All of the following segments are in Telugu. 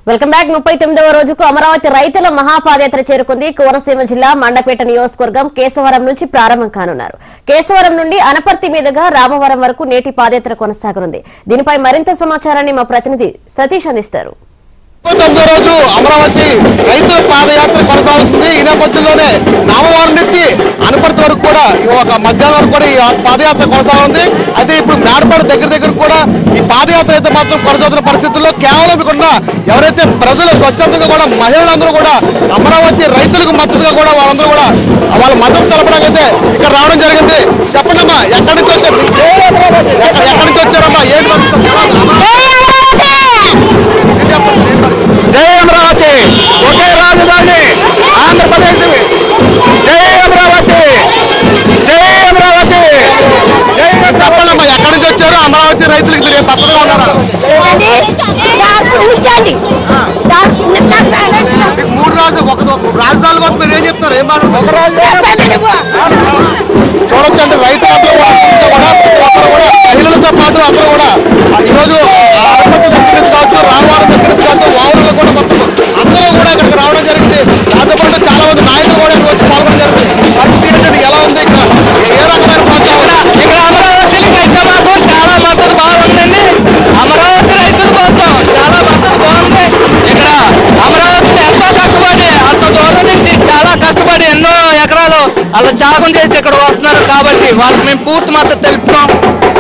వెల్కమ్ బ్యాక్ ముప్పై తొమ్మిదవ రోజుకు అమరావతి రైతుల మహాపాదయాత్ర చేరుకుంది కోనసీమ జిల్లా మండపేట నియోజకవర్గం కేశవరం నుంచి ప్రారంభం కానున్నారు కేశవరం నుండి అనపర్తి మీదుగా రామవరం వరకు నేటి పాదయాత్ర కొనసాగనుంది దీనిపై మరింత సమాచారాన్ని మా ప్రతినిధి సతీష్ అందిస్తారు ముప్పై తొమ్మిదో రోజు అమరావతి రైతుల పాదయాత్ర కొనసాగుతుంది ఈ నేపథ్యంలోనే నామవారం నుంచి అనపర్తి వరకు కూడా ఈ ఒక మధ్యాహ్నం వరకు కూడా ఈ పాదయాత్ర కొనసాగుతుంది అయితే ఇప్పుడు మేడపాడు దగ్గర దగ్గర కూడా ఈ పాదయాత్ర అయితే మాత్రం కొనసాగుతున్న పరిస్థితుల్లో కేవలం ఇక్కడ ఎవరైతే ప్రజలు స్వచ్ఛందంగా కూడా మహిళలందరూ కూడా అమరావతి రైతులకు మద్దతుగా కూడా వాళ్ళందరూ కూడా వాళ్ళ మద్దతు తెలపడానికి అయితే ఇక్కడ రావడం జరిగింది చెప్పండి అమ్మా ఎక్కడి నుంచి వచ్చారు ఎక్కడ- ఎక్కడి నుంచి వచ్చారమ్మా ఏంటి జై అమరావతి ఒకే రాజధాని ఆంధ్రప్రదేశ్ జై అమరావతి జై అమరావతి జై చెప్పండమ్మా ఎక్కడి నుంచి వచ్చారు అమరావతి రైతులకు మీరు ఏం పక్కగా ఉన్నారా మీకు మూడు రాజు ఒక రాజధానుల కోసం మీరు ఏం చెప్తారు ఏం మాట్లాడుతున్నారు చూడొచ్చండి రైతులందరూ కూడా కూడా ప్రతి ఒక్కరు కూడా మహిళలతో పాటు అందరూ కూడా ఆ, ఈరోజు ఆ అనుమతి దగ్గర నుంచి కావచ్చు రామవారం దగ్గర నుంచి కావచ్చు వావులలో కూడా మొత్తం అందరూ కూడా ఇక్కడికి రావడం జరిగింది దాంతో పాటు చాలా మంది నాయకులు కూడా ఇక్కడ వచ్చి పాల్గొనడం జరిగింది పరిస్థితి ఏంటంటే ఎలా ఉంది ఇక్కడ ఏ- ఏ రకమైన ప్రోత్సాహం ఇక్కడ అమరావతి రైతుల మాత్రం చాలా మద్దతు బాగుందండి అమరావతి రైతుల కోసం చాలా మద్దతు బాగుంది ఇక్కడ అమరావతి ఎంతో కష్టపడి అంత దూరం నుంచి చాలా కష్టపడి ఎన్నో ఎకరాలు అలా త్యాగం చేసి ఇక్కడ వస్తున్నారు కాబట్టి వాళ్ళకి మేము పూర్తి మద్దతు తెలుపుతాం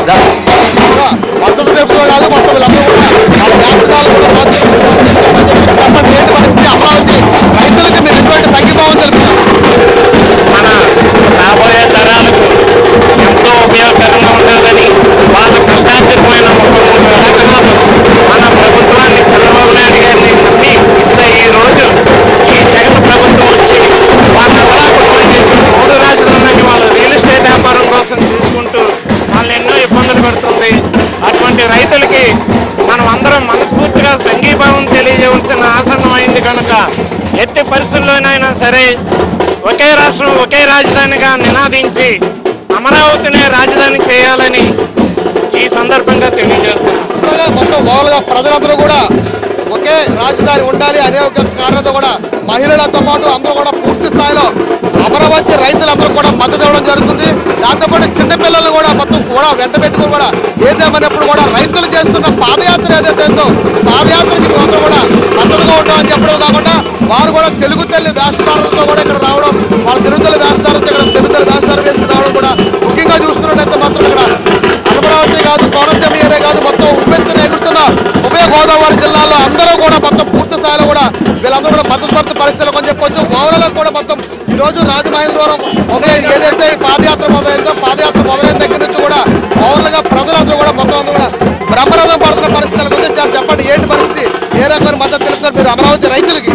మద్దతు తెలుపుతో కాదు మొత్తం వీళ్ళందరూ కూడా వాళ్ళ వ్యాపారాలు కూడా మద్దతు చెప్పండి ఏంటి పరిస్థితి అమరావతి రైతులకు మీరు ఎటువంటి సంఘీభావం తెలుపుతారు మన రాబోయే తరాలకు ఎంతో ఉపయోగకరంగా ఉంటుందని వాళ్ళ కష్టార్జితమైన ముప్పై మూడు వేల ఎకరాలు మన ప్రభుత్వాన్ని చంద్రబాబు నాయుడు గారిని నమ్మి ఇస్తే ఈ రోజు ఈ జగన్ ప్రభుత్వం వచ్చి వాళ్ళ అవలాకులు చేసి మూడు రాజధానులని వాళ్ళ రియల్ ఎస్టేట్ వ్యాపారం కోసం చూసుకుంటూ వాళ్ళు ఎన్నో ఇబ్బందులు పెడుతుంది అటువంటి రైతులకి మనం అందరం మనస్ఫూర్తిగా సంఘీభావం తెలియజేయవలసిన ఆసనం అయింది కనుక ఎట్టి పరిస్థితుల్లోనైనా సరే ఒకే రాష్ట్రం ఒకే రాజధానిగా నినాదించి అమరావతిని రాజధాని చేయాలని ఈ సందర్భంగా తెలియజేస్తున్నాం కొత్తగా మొత్తం ఓవల్గా ప్రజలందరూ కూడా ఒకే రాజధాని ఉండాలి అనే ఒక కారణంతో కూడా మహిళలతో పాటు అందరూ కూడా పూర్తి స్థాయిలో అమరావతి రైతులందరూ కూడా మద్దతు ఇవ్వడం జరుగుతుంది దాంతోపాటు చిన్నపిల్లలు కూడా మొత్తం కూడా వెంట పెట్టుకుని కూడా ఏదేమన్నప్పుడు కూడా రైతులు చేస్తున్న పాదయాత్ర ఏదైతే ఉందో పాదయాత్రకి మేమందరూ కూడా మద్దతుగా ఉంటామని చెప్పడం కాకుండా వారు కూడా తెలుగు తల్లి వేషధారులతో కూడా ఇక్కడ రావడం వాళ్ళ తెలుగు తల్లి వేషధారులతో ఇక్కడ తెలుగు తల్లి వేషధారం వేసుకుని రావడం కూడా ముఖ్యంగా చూసుకున్నట్టయితే మాత్రం ఇక్కడ అమరావతి కాదు కోనసీమ ఏరియా కాదు మొత్తం ఉప్పెత్తున ఎగురుతున్న ఉభయ గోదావరి జిల్లాలో అందరూ కూడా మొత్తం పూర్తి స్థాయిలో కూడా వీళ్ళందరూ కూడా మద్దతు పడుతున్న పరిస్థితులు కొంచెం చెప్పొచ్చు ఓవరాల్ కూడా మొత్తం ఈ రోజు రాజమహేంద్రవరం మొదలైన ఏదైతే ఈ పాదయాత్ర మొదలైందో పాదయాత్ర మొదలైన దగ్గర నుంచి కూడా ఓవరాల్ గా ప్రజలందరూ కూడా మొత్తం అందరూ కూడా బ్రహ్మరథం పడుతున్న పరిస్థితుల గురించి చాలా చెప్పండి ఏంటి పరిస్థితి ఏ రకమైన మద్దతు తెలుపుతారు మీరు అమరావతి రైతులకి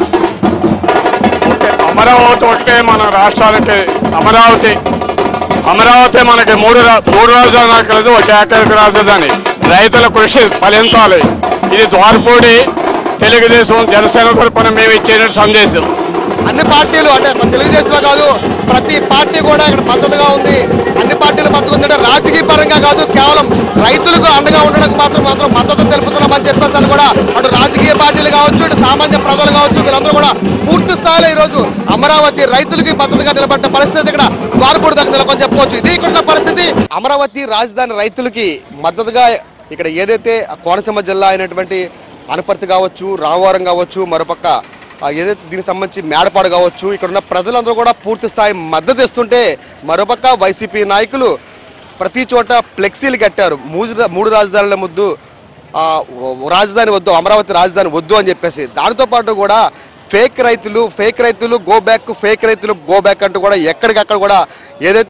అమరావతి ఒకటే మన రాష్ట్రానికి అమరావతి అమరావతి మనకి మూడు రా- మూడు రాజధాని కలదు ఒక ఏకైక రాజధాని రైతుల కృషి ఫలించాలి ఇది ద్వారపూడి తెలుగుదేశం జనసేన తరపున మేము ఇచ్చే సందేశం అన్ని పార్టీలు అంటే మన తెలుగుదేశమే కాదు ప్రతి పార్టీ కూడా ఇక్కడ మద్దతుగా ఉంది అన్ని పార్టీలు మద్దతు ఉందంటే రాజకీయ పరంగా కాదు కేవలం రైతులకు అండగా ఉండడానికి మాత్రం మాత్రం మద్దతు తెలుపుతున్నామని చెప్పేసి అని కూడా అటు రాజకీయ పార్టీలు కావచ్చు ఇటు సామాన్య ప్రజలు కావచ్చు వీళ్ళందరూ కూడా పూర్తి స్థాయిలో ఈ రోజు అమరావతి రైతులకి మద్దతుగా నిలబడ్డ పరిస్థితి ఇక్కడ ద్వారపూడి దగ్గర నెలకొని చెప్పుకోవచ్చు ఇది ఇక్కడ ఉన్న పరిస్థితి అమరావతి రాజధాని రైతులకి మద్దతుగా ఇక్కడ ఏదైతే కోనసీమ జిల్లా అయినటువంటి అనపర్తి కావచ్చు రామవరం కావచ్చు మరోపక్క ఆ ఏదైతే దీనికి సంబంధించి మేడపాడు కావచ్చు ఇక్కడ ఉన్న ప్రజలందరూ కూడా పూర్తి స్థాయి మద్దతు ఇస్తుంటే మరోపక్క వైసీపీ నాయకులు ప్రతి చోట ఫ్లెక్సీలు కట్టారు మూడు మూడు రాజధానుల ముద్దు ఆ, ఓ- రాజధాని వద్దు అమరావతి రాజధాని వద్దు అని చెప్పేసి దానితో పాటు కూడా ఫేక్ రైతులు ఫేక్ రైతులు గో బ్యాక్ ఫేక్ రైతులు గో బ్యాక్ అంటూ కూడా ఎక్కడికక్కడ కూడా ఏదైతే